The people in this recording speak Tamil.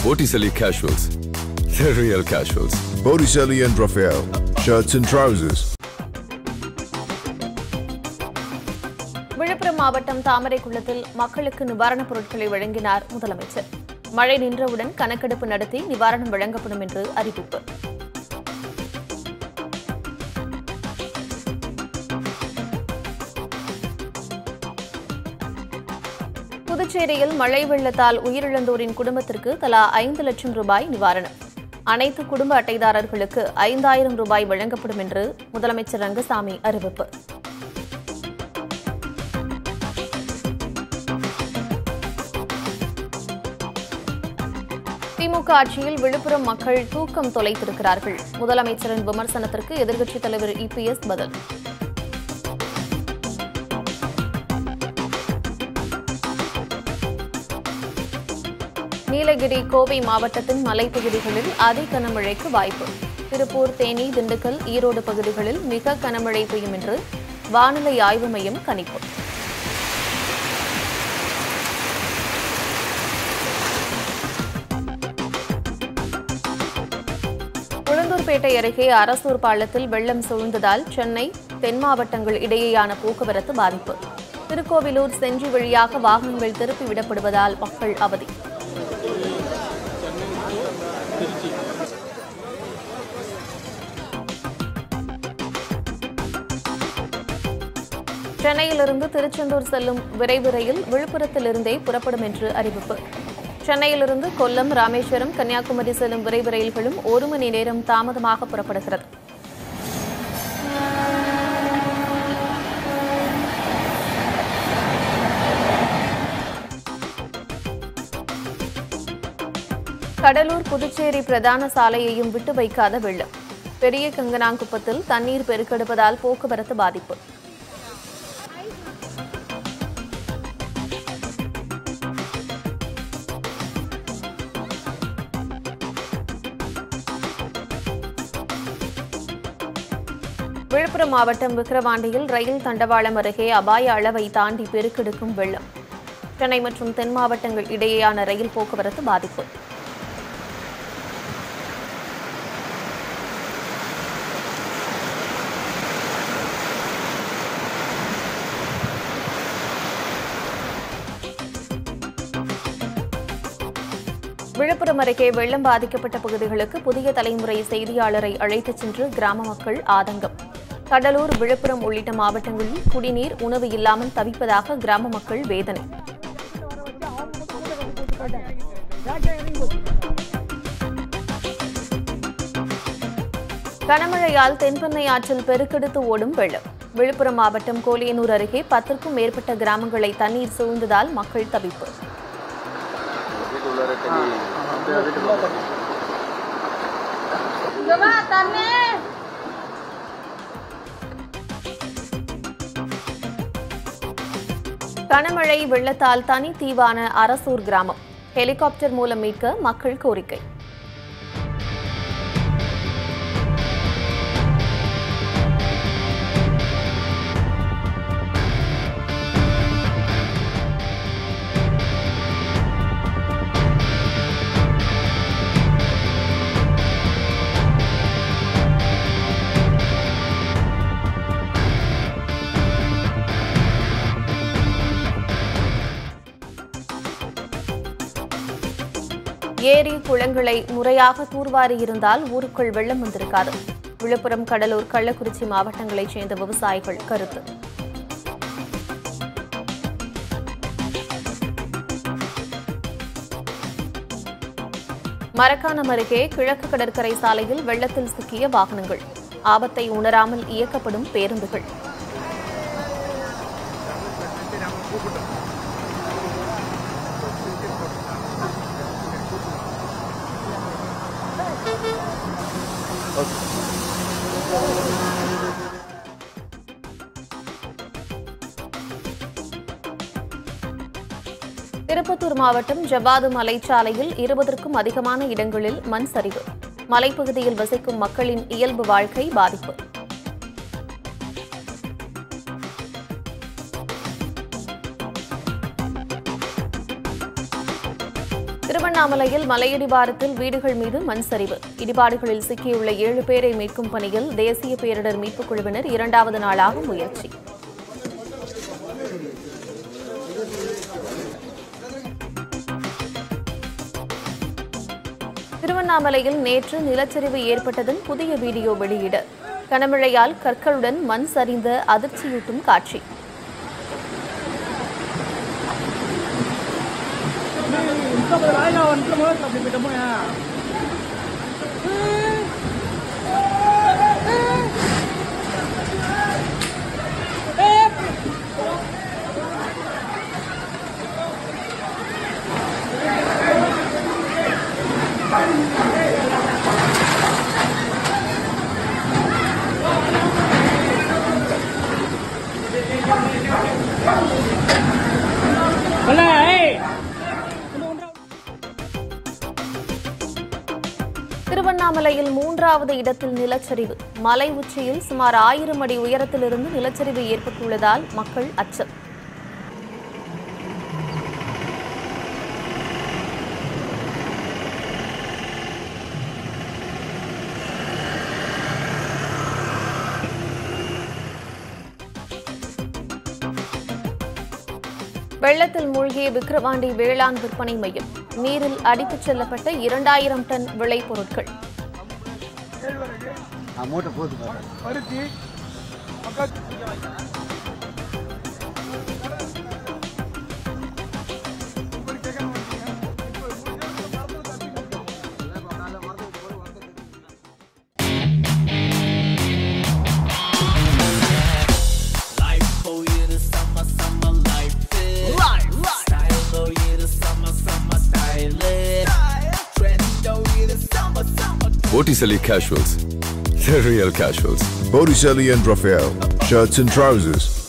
Botticelli Casuals. The real casuals. Botticelli and Raphael, shirts and trousers. Villupuram மாவட்டம் தாமரைக்குளத்தில் மக்களுக்கு நிவாரணப் பொருட்களை வழங்கினார் முதலமைச்சர் மழை நின்றவுடன் கணக்கெடுப்பு நடத்தி நிவாரணம் வழங்கப்படும் என்று அறிவிப்பு புதுச்சேரியில் மழை வெள்ளத்தால் உயிரிழந்தோரின் குடும்பத்திற்கு தலா ஐந்து லட்சம் ரூபாய் நிவாரணம் அனைத்து குடும்ப அட்டைதாரர்களுக்கு ஐந்தாயிரம் ரூபாய் வழங்கப்படும் என்று முதலமைச்சர் ரங்கசாமி அறிவிப்பு திமுக ஆட்சியில் விழுப்புரம் மக்கள் தூக்கம் தொலைத்திருக்கிறார்கள் முதலமைச்சரின் விமர்சனத்திற்கு எதிர்க்கட்சித் தலைவர் இபிஎஸ் பதில் நீலகிரி கோவை மாவட்டத்தின் மலைப்பகுதிகளில் அதி கனமழைக்கு வாய்ப்பு திருப்பூர் தேனி திண்டுக்கல் ஈரோடு பகுதிகளில் மிக கனமழை பெய்யும் என்று வானிலை ஆய்வு மையம் கணிப்பு உளுந்தூர்பேட்டை அருகே அரசூர் பாலத்தில் வெள்ளம் சூழ்ந்ததால் சென்னை தென் மாவட்டங்கள் இடையேயான போக்குவரத்து பாதிப்பு திருக்கோவிலூர் செஞ்சி வழியாக வாகனங்கள் திருப்பி விடப்படுவதால் மக்கள் அவதி சென்னையிலிருந்து திருச்செந்தூர் செல்லும் விரைவு ரயில் விழுப்புரத்திலிருந்தே புறப்படும் என்று அறிவிப்பு சென்னையிலிருந்து கொல்லம் ராமேஸ்வரம் கன்னியாகுமரி செல்லும் விரைவு ரயில்களும் ஒரு மணி நேரம் தாமதமாக புறப்படுகிறது கடலூர் புதுச்சேரி பிரதான சாலையையும் விட்டு வைக்காத வெள்ளம் பெரிய கங்கனாங்குப்பத்தில் தண்ணீர் பெருக்கெடுப்பதால் போக்குவரத்து பாதிப்பு விழுப்புரம் மாவட்டம் விக்கிரவாண்டியில் ரயில் தண்டவாளம் அருகே அபாய அளவை தாண்டி பெருக்கெடுக்கும் வெள்ளம் சென்னை மற்றும் தென் மாவட்டங்கள் இடையேயான ரயில் போக்குவரத்து பாதிப்பு விழுப்புரம் அருகே வெள்ளம் பாதிக்கப்பட்ட பகுதிகளுக்கு புதிய தலைமுறை செய்தியாளரை அழைத்துச் சென்று கிராம மக்கள் ஆதங்கம் கடலூர் விழுப்புரம் உள்ளிட்ட மாவட்டங்களில் குடிநீர் உணவு இல்லாமல் தவிப்பதாக கிராம மக்கள் வேதனை கனமழையால் தென்பெண்ணை ஆற்றில் பெருக்கெடுத்து ஓடும் வெள்ளம் விழுப்புரம் மாவட்டம் கோலியனூர் அருகே பத்திற்கும் மேற்பட்ட கிராமங்களை தண்ணீர் சூழ்ந்ததால் மக்கள் தவிப்பு கனமழை வெள்ளத்தால் தனி தீவான அரசூர் கிராமம் ஹெலிகாப்டர் மூலம் மீட்க மக்கள் கோரிக்கை ஏரி குளங்களை முறையாக தூர்வாரி இருந்தால் ஊருக்குள் வெள்ளம் வந்திருக்காது விழுப்புரம் கடலூர் கள்ளக்குறிச்சி மாவட்டங்களைச் சேர்ந்த விவசாயிகள் கருத்து மரக்காணம் அருகே கிழக்கு கடற்கரை சாலையில் வெள்ளத்தில் சிக்கிய வாகனங்கள் ஆபத்தை உணராமல் இயக்கப்படும் பேருந்துகள் திருப்பத்தூர் மாவட்டம் ஜவ்வாது மலைச்சாலையில் இருபதற்கும் அதிகமான இடங்களில் மண் சரிவு மலைப்பகுதியில் வசிக்கும் மக்களின் இயல்பு வாழ்க்கை பாதிப்பு திருவண்ணாமலையில் மலையடிவாரத்தில் வீடுகள் மீது மண் சரிவு இடிபாடுகளில் சிக்கியுள்ள ஏழு பேரை மீட்கும் பணியில் தேசிய பேரிடர் மீட்புக் குழுவினர் இரண்டாவது நாளாக முயற்சி திருவண்ணாமலையில் நேற்று நிலச்சரிவு ஏற்பட்டதன் புதிய வீடியோ வெளியீடு கனமழையால் கற்களுடன் மண் சரிந்த அதிர்ச்சியூட்டும் காட்சி திருவண்ணாமலையில் மூன்றாவது இடத்தில் நிலச்சரிவு மலை உச்சியில் சுமார் ஆயிரம் அடி உயரத்திலிருந்து நிலச்சரிவு ஏற்பட்டுள்ளதால் மக்கள் அச்சம் வெள்ளத்தில் மூழ்கிய விக்கிரவாண்டி வேளாண் விற்பனை மையம் நீரில் அடித்துச் செல்லப்பட்ட இரண்டாயிரம் டன் விளைபொருட்கள் மூட்டை போட்டு பாரு Life for you the summer, summer life is. Style for you the summer, summer style is. Trend for you the summer, summer. Botticelli Casuals. The real casuals. Botticelli and Raphael, shirts and trousers.